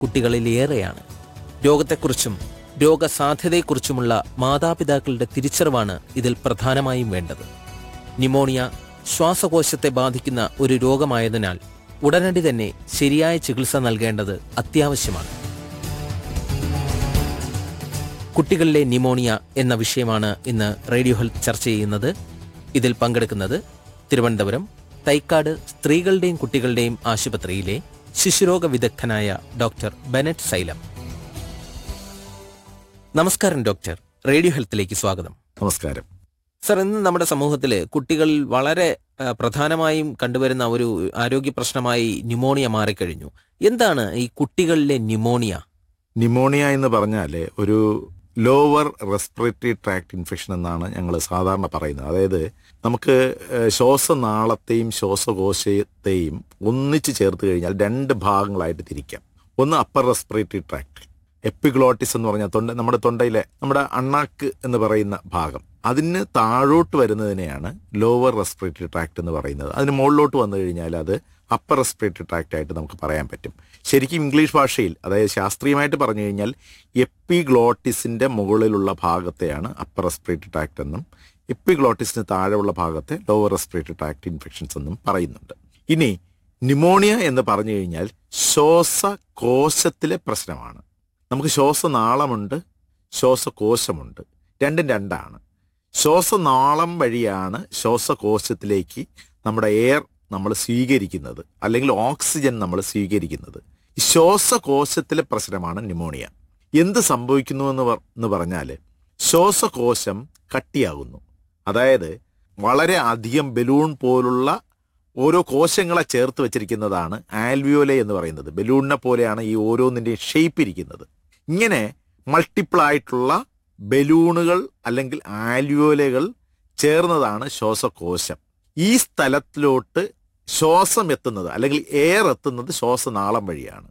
കുട്ടികളിലേറെയാണ് രോഗത്തെക്കുറിച്ചും രോഗസാധ്യതയെക്കുറിച്ചുമുള്ള മാതാപിതാക്കളുടെ തിരിച്ചറിവാണ് ഇതിൽ പ്രധാനമായും വേണ്ടത് ന്യൂമോണിയ ശ്വാസകോശത്തെ ബാധിക്കുന്ന ഒരു രോഗമായതിനാൽ ഉടനടി തന്നെ ശരിയായ ചികിത്സ നൽകേണ്ടത് അത്യാവശ്യമാണ് കുട്ടികളിലെ ന്യൂമോണിയ എന്ന വിഷയമാണ് ഇന്ന് റേഡിയോ ഹെൽത്ത് ചർച്ച ചെയ്യുന്നത് ഇതിൽ പങ്കെടുക്കുന്നത് തിരുവനന്തപുരം തൈക്കാട് സ്ത്രീകളുടെയും കുട്ടികളുടെയും ആശുപത്രിയിലെ ശിശുരോഗ വിദഗ്ധനായ ഡോക്ടർ ബെനറ്റ് സൈലം നമസ്കാരം ഡോക്ടർ റേഡിയോ ഹെൽത്തിലേക്ക് സ്വാഗതം നമസ്കാരം സർ ഇന്ന് നമ്മുടെ സമൂഹത്തിൽ കുട്ടികളിൽ വളരെ ആ, പ്രധാനമായും കണ്ടുവരുന്ന ഒരു ആരോഗ്യ പ്രശ്നമായി ന്യൂമോണിയ മാറിക്കഴിഞ്ഞു എന്താണ് ഈ കുട്ടികളിലെ ന്യൂമോണിയ ന്യൂമോണിയ എന്ന് പറഞ്ഞാൽ ഒരു ലോവർ റെസ്പിറേറ്ററി ട്രാക്ട് ഇൻഫെക്ഷൻ എന്നാണ് ഞങ്ങൾ സാധാരണ പറയുന്നത് അതായത് നമുക്ക് ഏഹ്, ശ്വാസനാളത്തെയും ശ്വാസകോശത്തെയും ഒന്നിച്ച് ചേർത്ത് കഴിഞ്ഞാൽ രണ്ട് ഭാഗങ്ങളായിട്ട് തിരിക്കാം ഒന്ന് അപ്പർ റെസ്പിറേറ്ററി ട്രാക്ട് എപ്പിഗ്ലോട്ടിസ് എന്ന് പറഞ്ഞാൽ തൊണ്ട നമ്മുടെ തൊണ്ടയിലെ നമ്മുടെ അണ്ണാക്ക് എന്ന് പറയുന്ന ഭാഗം അതിന് താഴോട്ട് വരുന്നതിനെയാണ് ലോവർ റെസ്പിറേറ്ററി ട്രാക്ട് എന്ന് പറയുന്നത് അതിന് മുകളിലോട്ട് വന്നു കഴിഞ്ഞാൽ അത് അപ്പർ റെസ്പിറേറ്ററി ട്രാക്ട് ആയിട്ട് നമുക്ക് പറയാൻ പറ്റും ശരിക്കും ഇംഗ്ലീഷ് ഭാഷയിൽ അതായത് ശാസ്ത്രീയമായിട്ട് പറഞ്ഞു കഴിഞ്ഞാൽ എപ്പിഗ്ലോട്ടിസിന്റെ മുകളിലുള്ള ഭാഗത്തെയാണ് അപ്പർ റെസ്പിറേറ്ററി ട്രാക്ട് എന്നും എപ്പിഗ്ലോട്ടിസിന് താഴെയുള്ള ഭാഗത്തെ ലോവർ റെസ്പിറേറ്ററി ട്രാക്ട് ഇൻഫെക്ഷൻസ് എന്നും പറയുന്നുണ്ട് ഇനി ന്യൂമോണിയ എന്ന് പറഞ്ഞു കഴിഞ്ഞാൽ ശ്വാസകോശത്തിലെ പ്രശ്നമാണ് നമുക്ക് ശ്വാസനാളമുണ്ട് ശ്വാസകോശമുണ്ട് രണ്ടും രണ്ടാണ് ശ്വാസനാളം വഴിയാണ് ശ്വാസകോശത്തിലേക്ക് നമ്മുടെ എയർ നമ്മൾ സ്വീകരിക്കുന്നത് അല്ലെങ്കിൽ ഓക്സിജൻ നമ്മൾ സ്വീകരിക്കുന്നത് ഈ ശ്വാസകോശത്തിലെ പ്രശ്നമാണ് ന്യൂമോണിയ എന്ത് സംഭവിക്കുന്നു എന്ന് പർ- എന്ന് പറഞ്ഞാൽ ശ്വാസകോശം കട്ടിയാകുന്നു അതായത് വളരെ അധികം ബലൂൺ പോലുള്ള ഓരോ കോശങ്ങളെ ചേർത്ത് വെച്ചിരിക്കുന്നതാണ് ആൽവിയോലെ എന്ന് പറയുന്നത് ബലൂണിനെ പോലെയാണ് ഈ ഓരോന്നിൻ്റെയും ഷേപ്പ് ഇരിക്കുന്നത് ഇങ്ങനെ മൾട്ടിപ്പിൾ ആയിട്ടുള്ള ബലൂണുകൾ അല്ലെങ്കിൽ ആൽവിയോലകൾ ചേർന്നതാണ് ശ്വാസകോശം ഈ സ്ഥലത്തിലോട്ട് ശ്വാസം എത്തുന്നത് അല്ലെങ്കിൽ എയർ എത്തുന്നത് ശ്വാസനാളം വഴിയാണ്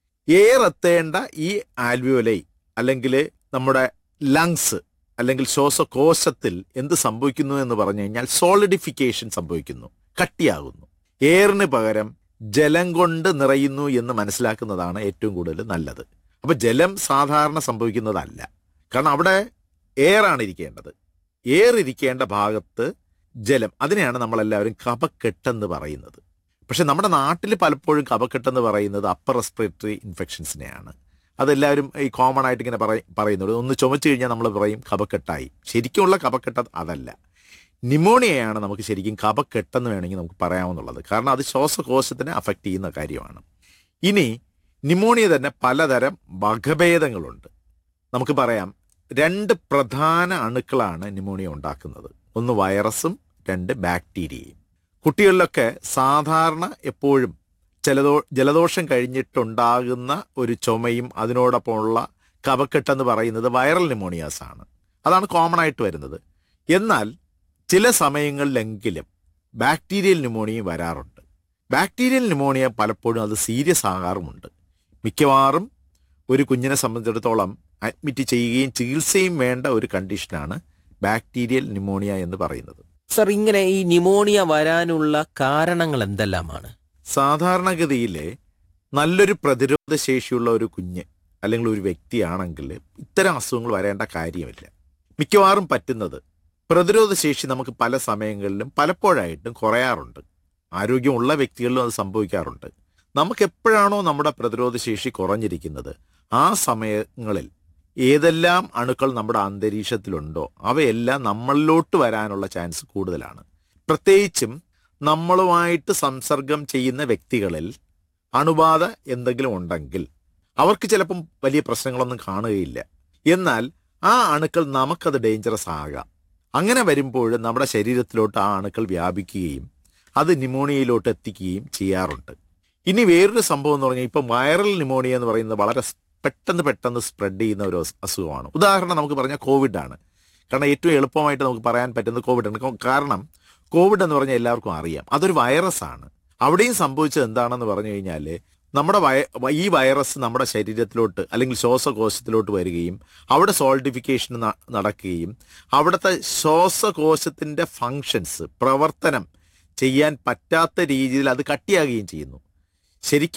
എയർ എത്തേണ്ട ഈ ആൽവിയോലൈ അല്ലെങ്കിൽ നമ്മുടെ ലങ്സ് അല്ലെങ്കിൽ ശ്വാസകോശത്തിൽ എന്ത് സംഭവിക്കുന്നു എന്ന് പറഞ്ഞു കഴിഞ്ഞാൽ സോളിഡിഫിക്കേഷൻ സംഭവിക്കുന്നു കട്ടിയാകുന്നു എയറിന് പകരം ജലം കൊണ്ട് നിറയുന്നു എന്ന് മനസ്സിലാക്കുന്നതാണ് ഏറ്റവും കൂടുതൽ നല്ലത് അപ്പൊ ജലം സാധാരണ സംഭവിക്കുന്നതല്ല കാരണം അവിടെ എയർ ആണ് ഇരിക്കേണ്ടത് എയർ ഇരിക്കേണ്ട ഭാഗത്ത് ജലം അതിനെയാണ് നമ്മളെല്ലാവരും കപക്കെട്ടെന്ന് പറയുന്നത് പക്ഷെ നമ്മുടെ നാട്ടിൽ പലപ്പോഴും കപക്കെട്ടെന്ന് പറയുന്നത് അപ്പർ റെസ്പിറേറ്ററി ഇൻഫെക്ഷൻസിനെയാണ് അതെല്ലാവരും ഈ കോമൺ ആയിട്ട് ഇങ്ങനെ പറയ പറയുന്നത് ഒന്ന് ചുമച്ചു കഴിഞ്ഞാൽ നമ്മൾ പറയും കപക്കെട്ടായി ശരിക്കുമുള്ള കപക്കെട്ട് അതല്ല ന്യൂമോണിയയാണ് നമുക്ക് ശരിക്കും കപക്കെട്ടെന്ന് വേണമെങ്കിൽ നമുക്ക് പറയാവുന്നുള്ളത് കാരണം അത് ശ്വാസകോശത്തിനെ അഫക്റ്റ് ചെയ്യുന്ന കാര്യമാണ് ഇനി ന്യൂമോണിയ തന്നെ പലതരം വകഭേദങ്ങളുണ്ട് നമുക്ക് പറയാം രണ്ട് പ്രധാന അണുക്കളാണ് ന്യൂമോണിയ ഉണ്ടാക്കുന്നത് ഒന്ന് വൈറസും രണ്ട് ബാക്ടീരിയയും കുട്ടികളിലൊക്കെ സാധാരണ എപ്പോഴും ജലദോ ജലദോഷം കഴിഞ്ഞിട്ടുണ്ടാകുന്ന ഒരു ചുമയും അതിനോടൊപ്പമുള്ള കഫക്കെട്ടെന്ന് പറയുന്നത് വൈറൽ ന്യൂമോണിയാസ് ആണ് അതാണ് കോമൺ ആയിട്ട് വരുന്നത് എന്നാൽ ചില സമയങ്ങളിലെങ്കിലും ബാക്ടീരിയൽ ന്യൂമോണിയ വരാറുണ്ട് ബാക്ടീരിയൽ ന്യൂമോണിയ പലപ്പോഴും അത് സീരിയസ് ആകാറുമുണ്ട് മിക്കവാറും ഒരു കുഞ്ഞിനെ സംബന്ധിച്ചിടത്തോളം അഡ്മിറ്റ് ചെയ്യുകയും ചികിത്സയും വേണ്ട ഒരു കണ്ടീഷനാണ് ബാക്ടീരിയൽ ന്യൂമോണിയ എന്ന് പറയുന്നത് സർ ഇങ്ങനെ ഈ ന്യൂമോണിയ വരാനുള്ള കാരണങ്ങൾ എന്തെല്ലാമാണ് സാധാരണഗതിയിൽ നല്ലൊരു പ്രതിരോധ ശേഷിയുള്ള ഒരു കുഞ്ഞ് അല്ലെങ്കിൽ ഒരു വ്യക്തിയാണെങ്കിൽ ഇത്തരം അസുഖങ്ങൾ വരേണ്ട കാര്യമില്ല മിക്കവാറും പറ്റുന്നത് പ്രതിരോധ ശേഷി നമുക്ക് പല സമയങ്ങളിലും പലപ്പോഴായിട്ടും കുറയാറുണ്ട് ആരോഗ്യമുള്ള വ്യക്തികളിലും അത് സംഭവിക്കാറുണ്ട് നമുക്ക് എപ്പോഴാണോ നമ്മുടെ പ്രതിരോധ ശേഷി കുറഞ്ഞിരിക്കുന്നത് ആ സമയങ്ങളിൽ ഏതെല്ലാം അണുക്കൾ നമ്മുടെ അന്തരീക്ഷത്തിലുണ്ടോ അവയെല്ലാം നമ്മളിലോട്ട് വരാനുള്ള ചാൻസ് കൂടുതലാണ് പ്രത്യേകിച്ചും നമ്മളുമായിട്ട് സംസർഗം ചെയ്യുന്ന വ്യക്തികളിൽ അണുബാധ എന്തെങ്കിലും ഉണ്ടെങ്കിൽ അവർക്ക് ചിലപ്പം വലിയ പ്രശ്നങ്ങളൊന്നും കാണുകയില്ല എന്നാൽ ആ അണുക്കൾ നമുക്കത് ഡേഞ്ചറസ് ആകാം അങ്ങനെ വരുമ്പോൾ നമ്മുടെ ശരീരത്തിലോട്ട് ആ അണുക്കൾ വ്യാപിക്കുകയും അത് ന്യൂമോണിയയിലോട്ട് എത്തിക്കുകയും ചെയ്യാറുണ്ട് ഇനി വേറൊരു സംഭവം എന്ന് പറഞ്ഞാൽ ഇപ്പം വൈറൽ ന്യൂമോണിയ എന്ന് പറയുന്നത് വളരെ സ് പെട്ടെന്ന് പെട്ടെന്ന് സ്പ്രെഡ് ചെയ്യുന്ന ഒരു അസു- അസുഖമാണ് ഉദാഹരണം നമുക്ക് പറഞ്ഞാൽ കോവിഡ് ആണ് കാരണം ഏറ്റവും എളുപ്പമായിട്ട് നമുക്ക് പറയാൻ പറ്റുന്നത് കോവിഡ് ആണ് കൊ- കാരണം കോവിഡ് എന്ന് പറഞ്ഞാൽ എല്ലാവർക്കും അറിയാം അതൊരു വൈറസ് ആണ് അവിടെയും സംഭവിച്ചത് എന്താണെന്ന് പറഞ്ഞു കഴിഞ്ഞാൽ നമ്മുടെ വയ ഈ വൈറസ് നമ്മുടെ ശരീരത്തിലോട്ട് അല്ലെങ്കിൽ ശ്വാസകോശത്തിലോട്ട് വരികയും അവിടെ സോൾഡിഫിക്കേഷൻ നടക്കുകയും അവിടുത്തെ ശ്വാസകോശത്തിൻ്റെ ഫങ്ഷൻസ് പ്രവർത്തനം ചെയ്യാൻ പറ്റാത്ത രീതിയിൽ അത് കട്ടിയാകുകയും ചെയ്യുന്നു ശരിക്കും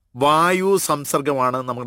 വായു സംസർഗമാണ് നമ്മുടെ